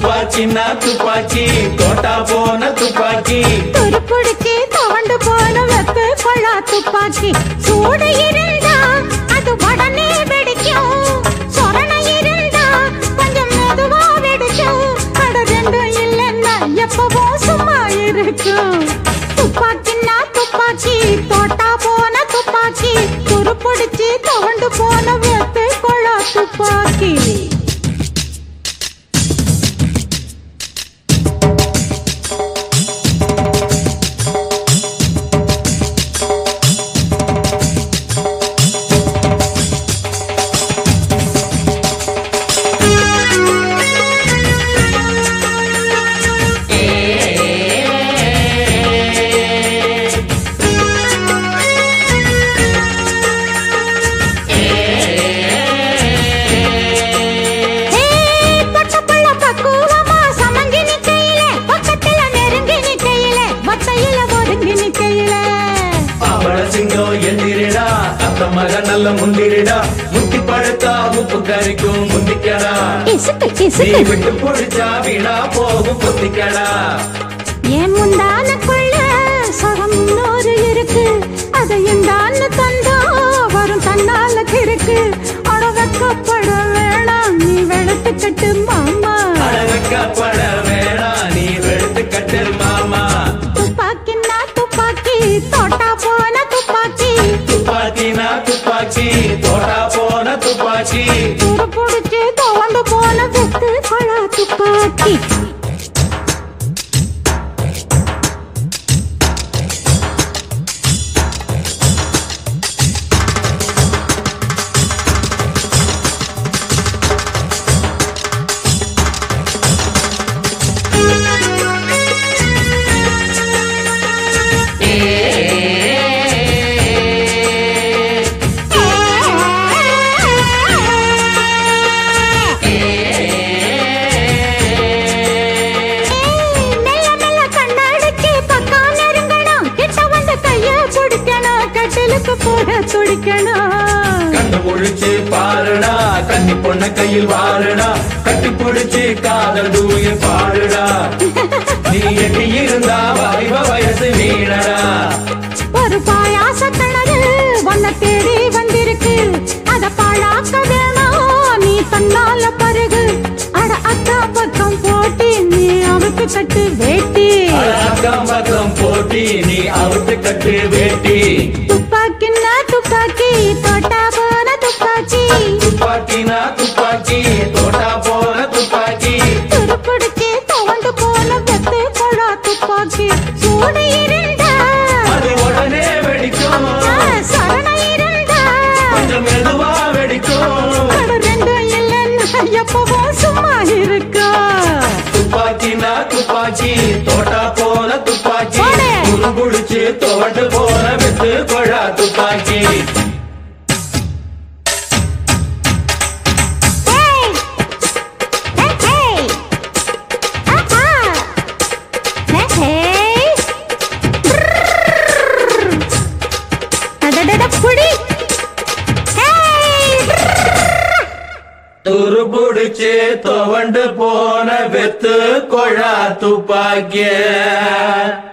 துப்பாக்கின்னா துப்பாக்கி தோட்டா போன துப்பாக்கி துருப்புடிச்சு தவண்டு போன வெத்து கொள்ளா துப்பாக்கி சூடு இருந்தா அது உடனே வெடிக்கும் சொரண இருந்தா கொஞ்சம் மெதுவா வெடிக்கும் அட ரெண்டும் இல்லைன்னா எப்பவும் சும்மா இருக்கும் துப்பாக்கின்னா துப்பாக்கி தோட்டா போன துப்பாக்கி துருப்புடிச்சு தவண்டு போன வெத்து கொள்ளா துப்பாக்கி ஏய், பொட்டப்புள்ள பக்குவமா சமங்கி நிக்கையிலே, பக்கத்துல நெருங்கி நிக்கையிலே, ஒத்தையில ஒதுங்கி நிக்கையிலே. அவள சிங்கம் எந்திரிடா அத்த மக நல்ல முந்திரிடா முத்தி பழுத்தா உப்பு கறிக்கும் முந்திக்கடா இசுக்கு, நீ இசுக்கு. விட்டு பொடிச்சா வீணா போகும் புத்திக்கடா என் முந்தானக்குள்ள சுகம் இன்னொரு இருக்கு அதை எந்தான்னு தந்தா வரும் தன்னால கிறுக்கு அட வெக்கப்பட வேணாம் நீ வெளுத்துக்கட்டு மாமா அழகப்பட வேணாம் நீ வெளுத்து கட்டு மாமா துப்பாக்கின்னா துப்பாக்கி தோட்டா போன துப்பாக்கி துப்பாக்கினா துப்பாக்கி தோட்டா போன துப்பாக்கி துரு புடிச்சு தோண்டு போன வெத்து கொழா துப்பாக்கி மெல்ல மெல்ல கண்ணாடிக்கு பக்கம் நெருங்கணும் கிட்ட வந்து கைய பிடிக்கணும் கட்டிலுக்கு போட துடிக்கணும் கண்டு முழிச்சு பாருடா கன்னி பொண்ண கையில் வாருடா கட்டி பிடிச்சு காதல் தூய பாடுடா நீ எட்டி இருந்தா வாலிப வயசு வீணடா ஒரு பாயாச கிணறு உன்னை தேடி வந்திருக்கு அத பாழாக்க வேணாம் நீ தன்னால பருகு அட அக்கா பக்கம் போட்டி நீ அவுக்கு கட்டு வேட்டி அக்கம் பக்கம் போட்டி நீ அவுத்து கட்டு வேட்டி துப்பாக்கின்னா துப்பாக்கி தோட்டா போன துப்பாக்கி துப்பாக்கினா துப்பாக்கி தோட்டா போன துப்பாக்கி துருப்பிடிச்சு துவண்டு போன வெத்து கொழா துப்பாக்கி சூடு இருந்தா அது உடனே வெடிக்கும் சரண இருந்தா கொஞ்சம் மெதுவா வெடிக்கும் அட ரெண்டும் இல்லைன்னா எப்பவும் சும்மா இருக்கா துப்பாக்கினா துப்பாக்கி தோட்டா போன துப்பாக்கி போடு. குடிச்சு துவண்டு போன வித்து கொழா துப்பாக்கி Hey! Hey, hey! ஆஹா! Hey, hey! Brrrr! அடடட, புடி! Hey! துரு புடிச்சு துவண்டு போன வெத்து கொழா துப்பாக்கிய